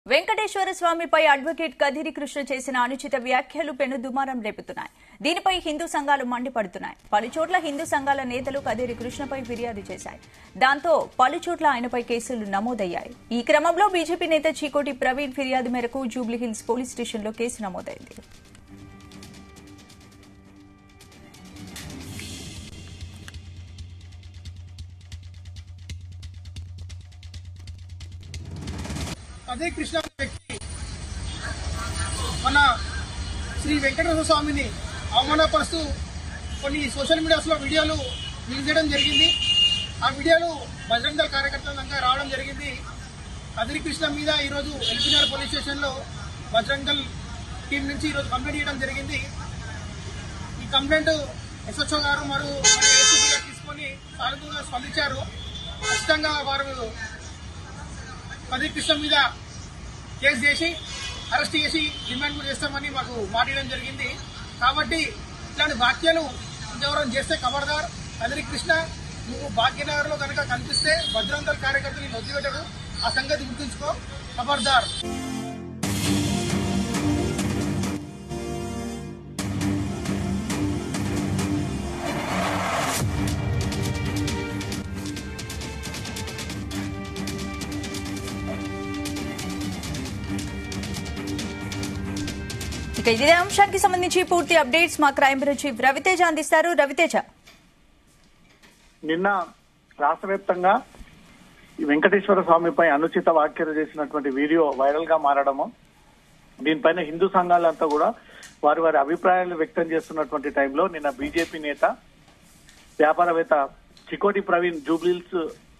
వెంకటేశ్వర స్వామిపై అడ్వకేట్ కదిరి కృష్ణ చేసిన అనుచిత వ్యాఖ్యలు పెను దుమారం రేపుతున్నాయి దీనిపై హిందూ సంఘాలు మండిపడుతున్నాయి పలుచోట్ల హిందూ సంఘాల నేతలు కదిరి కృష్ణపై ఫిర్యాదు చేశాయి దాంతో పలుచోట్ల ఆయనపై కేసులు నమోదయ్యాయి ఈ క్రమంలో బీజేపీ నేత చీకోటి ప్రవీణ్ ఫిర్యాదు మేరకు జూబ్లీహిల్స్ పోలీస్ స్టేషన్లో కేసు నమోదైంది అదే కృష్ణ అనే వ్యక్తి మన శ్రీ వెంకటేశ్వర స్వామిని అవమానపరుస్తూ కొన్ని సోషల్ మీడియాస్లో వీడియోలు రిలీజ్ చేయడం జరిగింది ఆ వీడియోలు బజరంగ దళ కార్యకర్తలంతా రావడం జరిగింది కదిరి కృష్ణ మీద ఈరోజు ఎల్బీఆర్ పోలీస్ స్టేషన్లో బజరంగ దళ్ టీం నుంచి ఈరోజు కంప్లైంట్ చేయడం జరిగింది ఈ కంప్లైంట్ ఎస్హెచ్ఓ గారు మరియు ఏసీపీ గారు తీసుకొని సానుకూలంగా స్పందించారు ఖచ్చితంగా వారు పది కృష్ణ మీద కేసు చేసి అరెస్ట్ చేసి డిమాండ్ కూడా చేస్తామని మాకు మాట్లాడడం జరిగింది కాబట్టి ఇట్లాంటి వ్యాఖ్యలు ఇంకెవరైనా చేస్తే ఖబర్దార్ కదిరి కృష్ణ నువ్వు భాగ్యనగర్ లో కనుక కనిపిస్తే భద్రంతల కార్యకర్తలు వదిలిపెట్టరు ఆ సంగతి గుర్తుంచుకో ఖబర్దార్ ఇక ఇదే అంశానికి సంబంధించి పూర్తి అప్డేట్స్ మా క్రైమ్ బ్యూరో చీఫ్ రవితేజ అందిస్తారు రవితేజ నిన్న రాష్ట్ర వ్యాప్తంగా ఈ వెంకటేశ్వర స్వామిపై అనుచిత వ్యాఖ్యలు చేసినటువంటి వీడియో వైరల్ గా మారడము దీనిపైన హిందూ సంఘాలంతా కూడా వారి వారి అభిప్రాయాలు వ్యక్తం చేస్తున్నటువంటి టైంలో నిన్న బీజేపీ నేత వ్యాపారవేత్త చికోటి ప్రవీణ్ జూబ్లీల్స్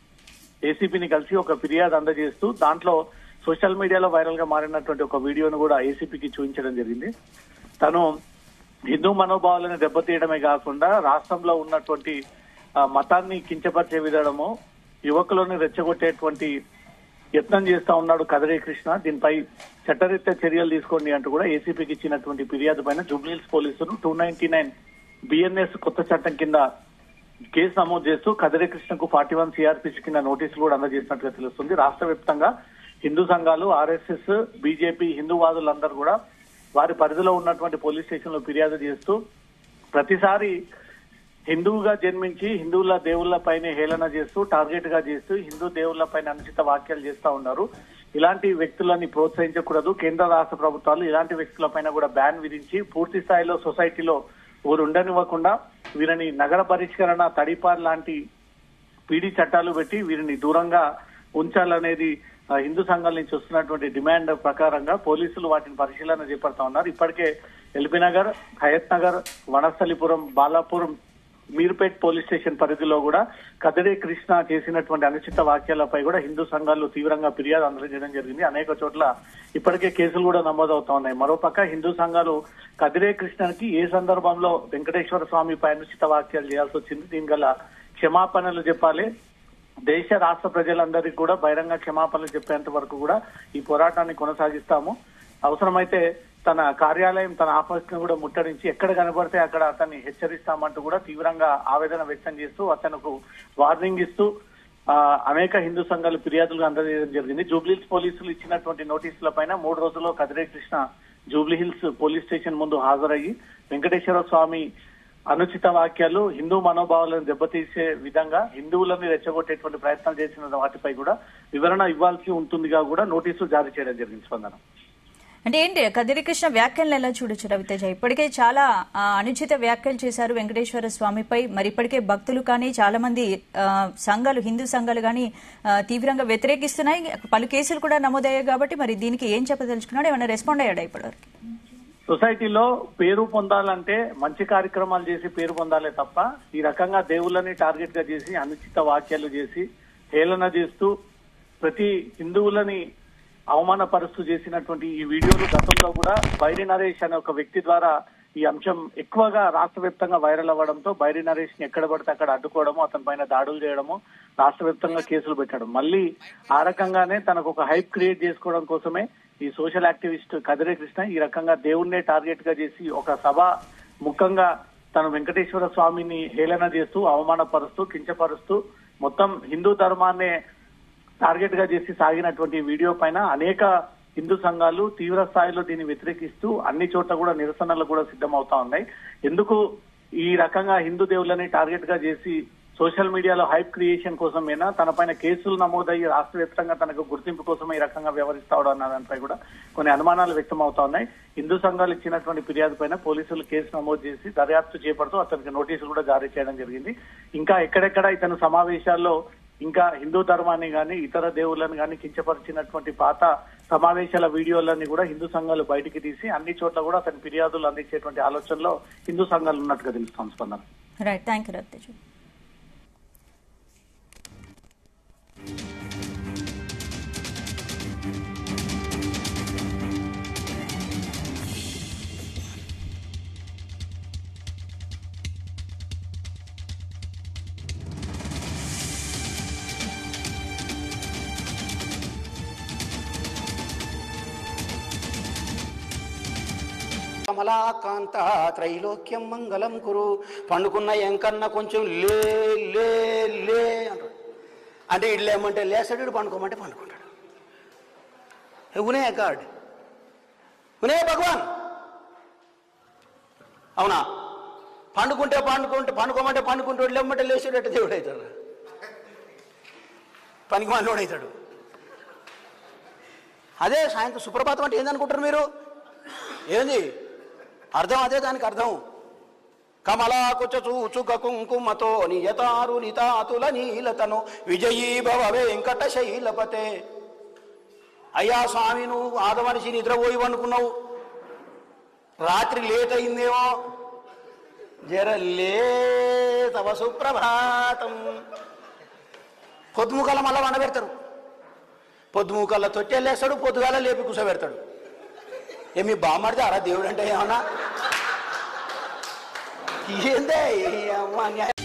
ఏసీపీని కలిసి ఒక ఫిర్యాదు అందజేస్తూ దాంట్లో సోషల్ మీడియాలో వైరల్ గా మారినటువంటి ఒక వీడియోను కూడా ఏసీపీకి చూపించడం జరిగింది తను హిందూ మనోభావాలను దెబ్బతీయడమే కాకుండా రాష్ట్రంలో ఉన్నటువంటి ఆ, మతాన్ని కించపరిచే విధానము యువకులను రెచ్చగొట్టేటువంటి యత్నం చేస్తా ఉన్నాడు కదరీ కృష్ణ దీనిపై చట్టరీత్యా చర్యలు తీసుకోండి అంటూ కూడా ఏసీపీకి ఇచ్చినటువంటి ఫిర్యాదు పైన జూబ్లీహిల్స్ పోలీసులు టూ నైన్టీ నైన్ బిఎన్ఎస్ కొత్త చట్టం కింద కేసు నమోదు చేస్తూ కదిరి కృష్ణకు ఫార్టీ వన్ సిఆర్పిసి కింద నోటీసులు కూడా అందజేసినట్టుగా తెలుస్తుంది రాష్ట్ర వ్యాప్తంగా హిందూ సంఘాలు ఆర్ఎస్ఎస్ బీజేపీ హిందూవాదులందరూ కూడా వారి పరిధిలో ఉన్నటువంటి పోలీస్ స్టేషన్ లో ఫిర్యాదు చేస్తూ ప్రతిసారి హిందువుగా జన్మించి హిందువుల దేవుళ్ల పైన హేళన చేస్తూ టార్గెట్ గా చేస్తూ హిందూ దేవుళ్ల పైన అనుచిత వాక్యాలు చేస్తా ఉన్నారు ఇలాంటి వ్యక్తులని ప్రోత్సహించకూడదు కేంద్ర రాష్ట్ర ప్రభుత్వాలు ఇలాంటి వ్యక్తుల పైన కూడా బ్యాన్ విధించి పూర్తి స్థాయిలో సొసైటీలో ఊరు ఉండనివ్వకుండా వీరిని నగర పరిష్కరణ తడిపార్ లాంటి పీడీ చట్టాలు పెట్టి వీరిని దూరంగా ఉంచాలనేది ఆ, హిందూ సంఘాల నుంచి వస్తున్నటువంటి డిమాండ్ ప్రకారంగా పోలీసులు వాటిని పరిశీలన చేపడతా ఉన్నారు ఇప్పటికే ఎల్బీ నగర్ హయత్ నగర్ వనస్థలిపురం బాలాపురం మీర్పేట్ పోలీస్ స్టేషన్ పరిధిలో కూడా కదిరే కృష్ణ చేసినటువంటి అనుచిత వాక్యాలపై కూడా హిందూ సంఘాలు తీవ్రంగా ఫిర్యాదు అందజేయడం జరిగింది అనేక చోట్ల ఇప్పటికే కేసులు కూడా నమోదవుతా ఉన్నాయి మరోపక్క హిందూ సంఘాలు కదిరే కృష్ణకి ఏ సందర్భంలో వెంకటేశ్వర స్వామిపై అనుచిత వాక్యాలు చేయాల్సి వచ్చింది దీని గల క్షమాపణలు చెప్పాలి దేశ రాష్ట్ర ప్రజలందరికీ కూడా బహిరంగ క్షమాపణలు చెప్పేంత వరకు కూడా ఈ పోరాటాన్ని కొనసాగిస్తాము అవసరమైతే తన కార్యాలయం తన ఆఫీస్ ను కూడా ముట్టడించి ఎక్కడ కనబడితే అక్కడ అతన్ని హెచ్చరిస్తామంటూ కూడా తీవ్రంగా ఆవేదన వ్యక్తం చేస్తూ అతనుకు వార్నింగ్ ఇస్తూ ఆ, అనేక హిందూ సంఘాలు ఫిర్యాదులు అందజేయడం జరిగింది జూబ్లీహిల్స్ పోలీసులు ఇచ్చినటువంటి నోటీసుల పైన మూడు రోజుల్లో కదిరే కృష్ణ జూబ్లీహిల్స్ పోలీస్ స్టేషన్ ముందు హాజరయ్యి వెంకటేశ్వర స్వామి అనుచిత వాక్యాలు హిందూ మనోభావాలను దెబ్బతీసే విధంగా హిందువులని రెచ్చగొట్టేటువంటి ప్రయత్నం చేసిన వాటిపై కూడా వివరణ ఇవ్వాల్సి ఉంటుందిగా కూడా నోటీసులు జారీ చేయడం జరిగింది స్పందన అంటే ఏంటి కదిరి కృష్ణ వ్యాఖ్యలను ఎలా చూడొచ్చు రవితేజ ఇప్పటికే చాలా ఆ, అనుచిత వ్యాఖ్యలు చేశారు వెంకటేశ్వర స్వామిపై మరి ఇప్పటికే భక్తులు కానీ చాలా మంది ఆ, సంఘాలు హిందూ సంఘాలు కానీ ఆ, తీవ్రంగా వ్యతిరేకిస్తున్నాయి పలు కేసులు కూడా నమోదయ్యాయి కాబట్టి మరి దీనికి ఏం చెప్పదలుచుకున్నాడు ఏమైనా రెస్పాండ్ అయ్యాడా ఇప్పటివరకు సొసైటీలో పేరు పొందాలంటే మంచి కార్యక్రమాలు చేసి పేరు పొందాలే తప్ప ఈ రకంగా దేవుళ్ళని టార్గెట్ గా చేసి అనుచిత వాక్యాలు చేసి హేళన చేస్తూ ప్రతి హిందువులని అవమానపరుస్తూ చేసినటువంటి ఈ వీడియోలు గతంలో కూడా బైరి నరేష్ అనే ఒక వ్యక్తి ద్వారా ఈ అంశం ఎక్కువగా రాష్ట్ర వ్యాప్తంగా వైరల్ అవ్వడంతో బైరి నరేష్ ని ఎక్కడ పడితే అక్కడ అడ్డుకోవడము అతని పైన దాడులు చేయడము రాష్ట్ర వ్యాప్తంగా కేసులు పెట్టడం మళ్ళీ ఆ రకంగానే తనకు ఒక హైప్ క్రియేట్ చేసుకోవడం కోసమే ఈ సోషల్ యాక్టివిస్ట్ కదిరే కృష్ణ ఈ రకంగా దేవుణ్ణే టార్గెట్ గా చేసి ఒక సభ ముఖంగా తను వెంకటేశ్వర స్వామిని హేళన చేస్తూ అవమానపరుస్తూ కించపరుస్తూ మొత్తం హిందూ ధర్మాన్నే టార్గెట్ గా చేసి సాగినటువంటి వీడియో పైన అనేక హిందూ సంఘాలు తీవ్ర స్థాయిలో దీన్ని వ్యతిరేకిస్తూ అన్ని చోట్ల కూడా నిరసనలు కూడా సిద్ధమవుతా ఉన్నాయి ఎందుకు ఈ రకంగా హిందూ దేవుళ్ళని టార్గెట్ గా చేసి సోషల్ మీడియాలో హైప్ క్రియేషన్ కోసమేనా తన పైన కేసులు నమోదయ్యి రాష్ట్ర వ్యాప్తంగా తనకు గుర్తింపు కోసం ఈ రకంగా వ్యవహరిస్తాడు అన్న దానిపై కూడా కొన్ని అనుమానాలు వ్యక్తం అవుతా ఉన్నాయి హిందూ సంఘాలు ఇచ్చినటువంటి ఫిర్యాదు పైన పోలీసులు కేసు నమోదు చేసి దర్యాప్తు చేపడుతూ అతనికి నోటీసులు కూడా జారీ చేయడం జరిగింది ఇంకా ఎక్కడెక్కడ ఇతను సమావేశాల్లో ఇంకా హిందూ ధర్మాన్ని గాని ఇతర దేవుళ్ళని గాని కించపరిచినటువంటి పాత సమావేశాల వీడియోలన్నీ కూడా హిందూ సంఘాలు బయటికి తీసి అన్ని చోట్ల కూడా అతని ఫిర్యాదులు అందించేటువంటి ఆలోచనలో హిందూ సంఘాలు ఉన్నట్టుగా తెలుస్తాం స్పందన రైట్ థ్యాంక్ యూ రవితేజు కమలాకాంత త్రైలోక్యం మంగళం కురు పండుకున్న ఎంకన్నా కొంచెం లే లే లే అంటాడు అంటే ఇటు లేమంటే లేస్తాడు ఇటు పండుకోమంటే పండుకుంటాడు ఉనే గాడ్ ఉనే భగవాన్ అవునా పండుకుంటే పండుకుంటే పండుకోమంటే పండుకుంటాడు లేమంటే లేచాడట దేవుడు అవుతాడు పనికి మనోడు అవుతాడు అదే సాయంత్రం సుప్రభాతం అంటే ఏందనుకుంటారు మీరు ఏంది అర్థం అదే దానికి అర్థం కమలాకుచ చూచుక కుంకుమతో నియతారు నితాతుల నీలతను విజయీ భవ వెంకట శైలపతే అయ్యా స్వామి నువ్వు ఆదమనిషి నిద్రపోయి అనుకున్నావు రాత్రి లేట్ అయిందేమో జర లే తవ సుప్రభాతం పొద్దుముకల మళ్ళా వండబెడతారు పొద్దుముకల తొట్టెళ్ళేస్తాడు పొద్దుగాల లేపి కూర్చోబెడతాడు ఏమి బామ్మడితే అరా దేవుడు అంటే ఏమన్నా ఏందే ఈ అమ్మ న్యాయం